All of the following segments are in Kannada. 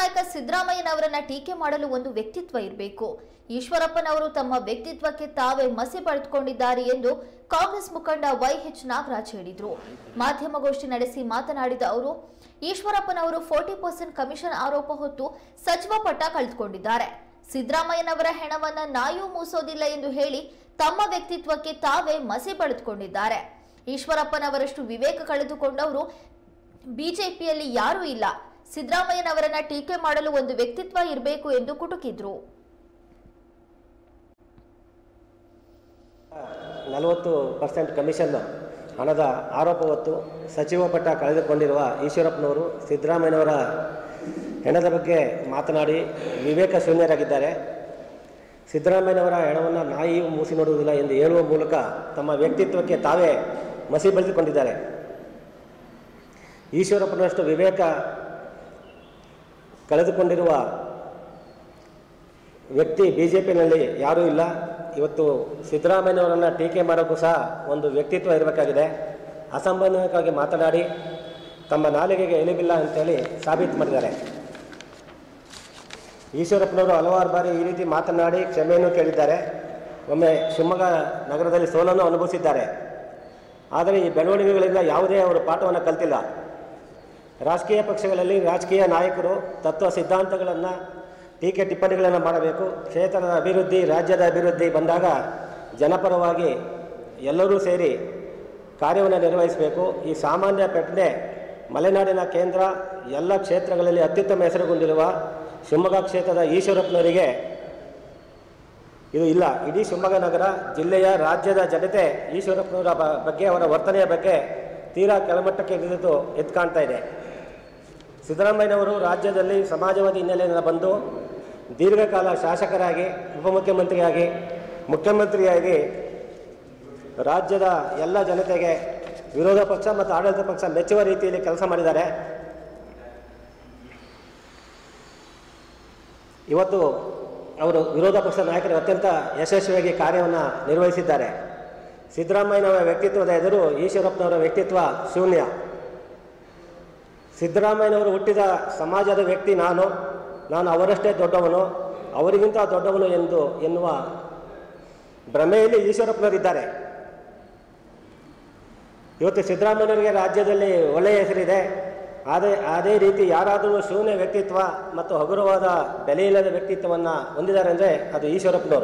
ನಾಯಕ ಸಿದ್ದರಾಮಯ್ಯನವರನ್ನ ಟೀಕೆ ಮಾಡಲು ಒಂದು ವ್ಯಕ್ತಿತ್ವ ಇರಬೇಕು ಈಶ್ವರಪ್ಪನವರು ತಮ್ಮ ವ್ಯಕ್ತಿತ್ವಕ್ಕೆ ತಾವೇ ಮಸಿ ಬಳಿದುಕೊಂಡಿದ್ದಾರೆ ಎಂದು ಕಾಂಗ್ರೆಸ್ ಮುಖಂಡ ವೈಎಚ್ ನಾಗರಾಜ್ ಹೇಳಿದರು ಮಾಧ್ಯಮಗೋಷ್ಠಿ ನಡೆಸಿ ಮಾತನಾಡಿದ ಅವರು ಈಶ್ವರಪ್ಪನವರು ಫೋರ್ಟಿ ಪರ್ಸೆಂಟ್ ಕಮಿಷನ್ ಆರೋಪ ಹೊತ್ತು ಸಚಿವ ಪಟ್ಟ ಕಳೆದುಕೊಂಡಿದ್ದಾರೆ ಸಿದ್ದರಾಮಯ್ಯನವರ ಹೆಣವನ್ನ ನಾಯೂ ಮೂಸೋದಿಲ್ಲ ಎಂದು ಹೇಳಿ ತಮ್ಮ ವ್ಯಕ್ತಿತ್ವಕ್ಕೆ ತಾವೇ ಮಸಿ ಬಳಿದುಕೊಂಡಿದ್ದಾರೆ ಈಶ್ವರಪ್ಪನವರಷ್ಟು ವಿವೇಕ ಕಳೆದುಕೊಂಡವರು ಬಿಜೆಪಿಯಲ್ಲಿ ಯಾರೂ ಇಲ್ಲ ಸಿದ್ದರಾಮಯ್ಯನವರನ್ನ ಟೀಕೆ ಮಾಡಲು ಒಂದು ವ್ಯಕ್ತಿತ್ವ ಇರಬೇಕು ಎಂದು ಕುಟುಕಿದ್ರು ನಲವತ್ತು ಪರ್ಸೆಂಟ್ ಕಮಿಷನ್ ಹಣದ ಆರೋಪ ಹೊತ್ತು ಸಚಿವ ಪಟ್ಟ ಕಳೆದುಕೊಂಡಿರುವ ಈಶ್ವರಪ್ಪನವರು ಸಿದ್ದರಾಮಯ್ಯನವರ ಹೆಣದ ಬಗ್ಗೆ ಮಾತನಾಡಿ ವಿವೇಕ ಶೂನ್ಯರಾಗಿದ್ದಾರೆ ಸಿದ್ದರಾಮಯ್ಯನವರ ಹೆಣವನ್ನು ನಾಯಿ ಮೂಸಿ ನೋಡುವುದಿಲ್ಲ ಎಂದು ಹೇಳುವ ಮೂಲಕ ತಮ್ಮ ವ್ಯಕ್ತಿತ್ವಕ್ಕೆ ತಾವೇ ಮಸಿ ಬೆಳೆದುಕೊಂಡಿದ್ದಾರೆ ಈಶ್ವರಪ್ಪನಷ್ಟು ವಿವೇಕ ಕಳೆದುಕೊಂಡಿರುವ ವ್ಯಕ್ತಿ ಬಿ ಜೆ ಪಿನಲ್ಲಿ ಯಾರೂ ಇಲ್ಲ ಇವತ್ತು ಸಿದ್ದರಾಮಯ್ಯನವರನ್ನು ಟೀಕೆ ಮಾಡೋಕ್ಕೂ ಸಹ ಒಂದು ವ್ಯಕ್ತಿತ್ವ ಇರಬೇಕಾಗಿದೆ ಅಸಂಬಂಧಿತವಾಗಿ ಮಾತನಾಡಿ ತಮ್ಮ ನಾಲಿಗೆಗೆ ಎಲಿಬಿಲ್ಲ ಅಂತೇಳಿ ಸಾಬೀತು ಮಾಡಿದ್ದಾರೆ ಈಶ್ವರಪ್ಪನವರು ಹಲವಾರು ಬಾರಿ ಈ ರೀತಿ ಮಾತನಾಡಿ ಕ್ಷಮೆಯನ್ನು ಕೇಳಿದ್ದಾರೆ ಒಮ್ಮೆ ಶಿವಮೊಗ್ಗ ನಗರದಲ್ಲಿ ಸೋಲನ್ನು ಅನುಭವಿಸಿದ್ದಾರೆ ಆದರೆ ಈ ಬೆಳವಣಿಗೆಗಳಿಂದ ಯಾವುದೇ ಅವರು ಪಾಠವನ್ನು ಕಲ್ತಿಲ್ಲ ರಾಜಕೀಯ ಪಕ್ಷಗಳಲ್ಲಿ ರಾಜಕೀಯ ನಾಯಕರು ತತ್ವ ಸಿದ್ಧಾಂತಗಳನ್ನು ಟೀಕೆ ಟಿಪ್ಪಣಿಗಳನ್ನು ಮಾಡಬೇಕು ಕ್ಷೇತ್ರದ ಅಭಿವೃದ್ಧಿ ರಾಜ್ಯದ ಅಭಿವೃದ್ಧಿ ಬಂದಾಗ ಜನಪರವಾಗಿ ಎಲ್ಲರೂ ಸೇರಿ ಕಾರ್ಯವನ್ನು ನಿರ್ವಹಿಸಬೇಕು ಈ ಸಾಮಾನ್ಯ ಪೆಟ್ನೆ ಮಲೆನಾಡಿನ ಕೇಂದ್ರ ಎಲ್ಲ ಕ್ಷೇತ್ರಗಳಲ್ಲಿ ಅತ್ಯುತ್ತಮ ಹೆಸರುಗೊಂಡಿರುವ ಶಿವಮೊಗ್ಗ ಕ್ಷೇತ್ರದ ಈಶ್ವರಪ್ಪನವರಿಗೆ ಇದು ಇಲ್ಲ ಇಡೀ ಶಿವಮೊಗ್ಗ ನಗರ ಜಿಲ್ಲೆಯ ರಾಜ್ಯದ ಜನತೆ ಈಶ್ವರಪ್ಪನವರ ಬ- ಬಗ್ಗೆ ಅವರ ವರ್ತನೆಯ ಬಗ್ಗೆ ತೀರಾ ಕೆಳಮಟ್ಟಕ್ಕೆ ಇಳಿದು ಎದ್ದು ಕಾಣ್ತಾ ಇದೆ ಸಿದ್ದರಾಮಯ್ಯನವರು ರಾಜ್ಯದಲ್ಲಿ ಸಮಾಜವಾದಿ ಹಿನ್ನೆಲೆಯಿಂದ ಬಂದು ದೀರ್ಘಕಾಲ ಶಾಸಕರಾಗಿ ಉಪಮುಖ್ಯಮಂತ್ರಿಯಾಗಿ ಮುಖ್ಯಮಂತ್ರಿಯಾಗಿ ರಾಜ್ಯದ ಎಲ್ಲ ಜನತೆಗೆ ವಿರೋಧ ಪಕ್ಷ ಮತ್ತು ಆಡಳಿತ ಪಕ್ಷ ಮೆಚ್ಚುವ ರೀತಿಯಲ್ಲಿ ಕೆಲಸ ಮಾಡಿದ್ದಾರೆ ಇವತ್ತು ಅವರು ವಿರೋಧ ಪಕ್ಷ ನಾಯಕರು ಅತ್ಯಂತ ಯಶಸ್ವಿಯಾಗಿ ಕಾರ್ಯವನ್ನು ನಿರ್ವಹಿಸಿದ್ದಾರೆ ಸಿದ್ದರಾಮಯ್ಯನವರ ವ್ಯಕ್ತಿತ್ವದ ಎದುರು ಈಶ್ವರಪ್ಪನವರ ವ್ಯಕ್ತಿತ್ವ ಶೂನ್ಯ ಸಿದ್ದರಾಮಯ್ಯನವರು ಹುಟ್ಟಿದ ಸಮಾಜದ ವ್ಯಕ್ತಿ ನಾನು ನಾನು ಅವರಷ್ಟೇ ದೊಡ್ಡವನು ಅವರಿಗಿಂತ ದೊಡ್ಡವನು ಎಂದು ಎನ್ನುವ ಭ್ರಮೆಯಲ್ಲಿ ಈಶ್ವರಪ್ಪನವರಿದ್ದಾರೆ ಇವತ್ತು ಸಿದ್ದರಾಮಯ್ಯನವರಿಗೆ ರಾಜ್ಯದಲ್ಲಿ ಒಳ್ಳೆಯ ಹೆಸರಿದೆ ಅದೇ ಅದೇ ರೀತಿ ಯಾರಾದರೂ ಶೂನ್ಯ ವ್ಯಕ್ತಿತ್ವ ಮತ್ತು ಹಗುರವಾದ ಬೆಲೆಯಿಲ್ಲದ ವ್ಯಕ್ತಿತ್ವವನ್ನು ಹೊಂದಿದ್ದಾರೆ ಅಂದರೆ ಅದು ಈಶ್ವರಪ್ಪನವರು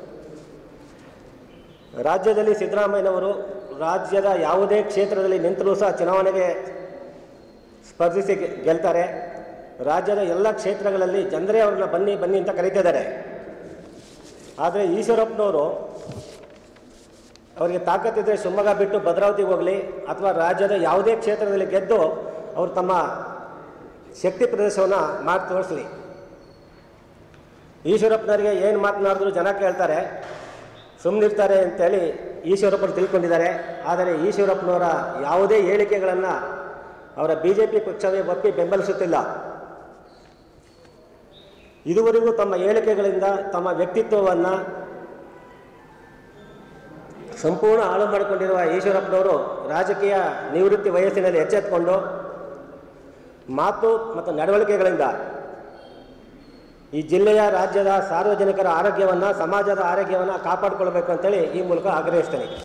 ರಾಜ್ಯದಲ್ಲಿ ಸಿದ್ದರಾಮಯ್ಯನವರು ರಾಜ್ಯದ ಯಾವುದೇ ಕ್ಷೇತ್ರದಲ್ಲಿ ನಿಂತರೂ ಸಹ ಚುನಾವಣೆಗೆ ಸ್ಪರ್ಧಿಸಿ ಗೆ- ಗೆಲ್ತಾರೆ ರಾಜ್ಯದ ಎಲ್ಲ ಕ್ಷೇತ್ರಗಳಲ್ಲಿ ಜನರೇ ಅವ್ರನ್ನ ಬನ್ನಿ ಬನ್ನಿ ಅಂತ ಕರೀತಿದ್ದಾರೆ ಆದರೆ ಈಶ್ವರಪ್ಪನವರು ಅವರಿಗೆ ತಾಕತ್ತಿದ್ರೆ ಶಿವಮೊಗ್ಗ ಬಿಟ್ಟು ಭದ್ರಾವತಿಗೆ ಹೋಗಲಿ ಅಥವಾ ರಾಜ್ಯದ ಯಾವುದೇ ಕ್ಷೇತ್ರದಲ್ಲಿ ಗೆದ್ದು ಅವರು ತಮ್ಮ ಶಕ್ತಿ ಪ್ರದರ್ಶನವನ್ನು ಮಾಡಿ ತೋರಿಸಲಿ ಈಶ್ವರಪ್ಪನವರಿಗೆ ಏನು ಮಾತನಾಡಿದ್ರು ಜನ ಕೇಳ್ತಾರೆ ಸುಮ್ಮನಿರ್ತಾರೆ ಅಂತೇಳಿ ಈಶ್ವರಪ್ಪರು ತಿಳ್ಕೊಂಡಿದ್ದಾರೆ ಆದರೆ ಈಶ್ವರಪ್ಪನವರ ಯಾವುದೇ ಹೇಳಿಕೆಗಳನ್ನು ಅವರ ಬಿ ಜೆ ಪಿ ಪಕ್ಷವೇ ಒಪ್ಪಿ ಬೆಂಬಲಿಸುತ್ತಿಲ್ಲ ಇದುವರೆಗೂ ತಮ್ಮ ಹೇಳಿಕೆಗಳಿಂದ ತಮ್ಮ ವ್ಯಕ್ತಿತ್ವವನ್ನು ಸಂಪೂರ್ಣ ಹಾಳು ಮಾಡಿಕೊಂಡಿರುವ ಈಶ್ವರಪ್ಪನವರು ರಾಜಕೀಯ ನಿವೃತ್ತಿ ವಯಸ್ಸಿನಲ್ಲಿ ಎಚ್ಚೆತ್ತುಕೊಂಡು ಮಾತು ಮತ್ತು ನಡವಳಿಕೆಗಳಿಂದ ಈ ಜಿಲ್ಲೆಯ ರಾಜ್ಯದ ಸಾರ್ವಜನಿಕರ ಆರೋಗ್ಯವನ್ನು ಸಮಾಜದ ಆರೋಗ್ಯವನ್ನು ಕಾಪಾಡಿಕೊಳ್ಬೇಕು ಅಂತೇಳಿ ಈ ಮೂಲಕ ಆಗ್ರಹಿಸ್ತೇನೆ